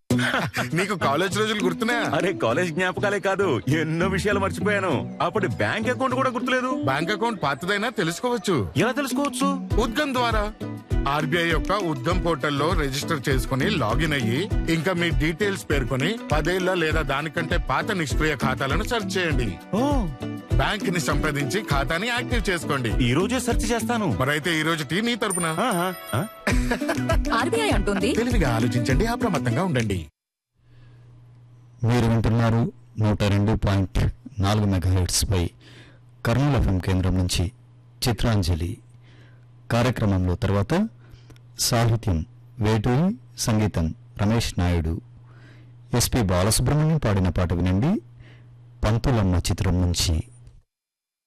నీకు కాలేజ్ రోజులు గుర్తున్నాయా అరే కాలేజ్ జ్ఞాపకాలే కాదు ఎన్నో విషయాలు మర్చిపోయాను అప్పటి బ్యాంక్ అకౌంట్ కూడా గుర్తులేదు బ్యాంక్ అకౌంట్ పాతదైనా తెలుసుకోవచ్చు ఎలా తెలుసుకోవచ్చు ఉద్గమ్ ద్వారా ఆర్బీఐ యొక్క ఉద్గమ్ పోర్టల్లో రిజిస్టర్ చేసుకుని లాగిన్ అయ్యి ఇంకా మీ డీటెయిల్స్ పేర్కొని పదేళ్ల లేదా దానికంటే పాత నిష్క్రియ ఖాతాలను సెర్చ్ చేయండి ఓ బ్యాంక్ ని సంప్రదించి ఖాతాని యాక్టివ్ చేసుకోండి ఈ రోజే సెర్చ్ చేస్తాను మరైతే ఈ రోజు టీ నీ తరపున ఆహా, ఆ? ఆర్బీఐ అంటుంది తెలివిగా ఆలోచించండి అప్రమత్తంగా ఉండండి మీరు వింటున్నారు నూట రెండు పాయింట్ నాలుగు మెగాహెట్స్ పై కర్నూలు ఎఫ్ఎం కేంద్రం నుంచి చిత్రాంజలి కార్యక్రమంలో తర్వాత సాహిత్యం వేటూరి సంగీతం రమేష్ నాయుడు ఎస్పి బాలసుబ్రహ్మణ్యం పాడిన పాట వినండి పంతులమ్మ చిత్రం నుంచి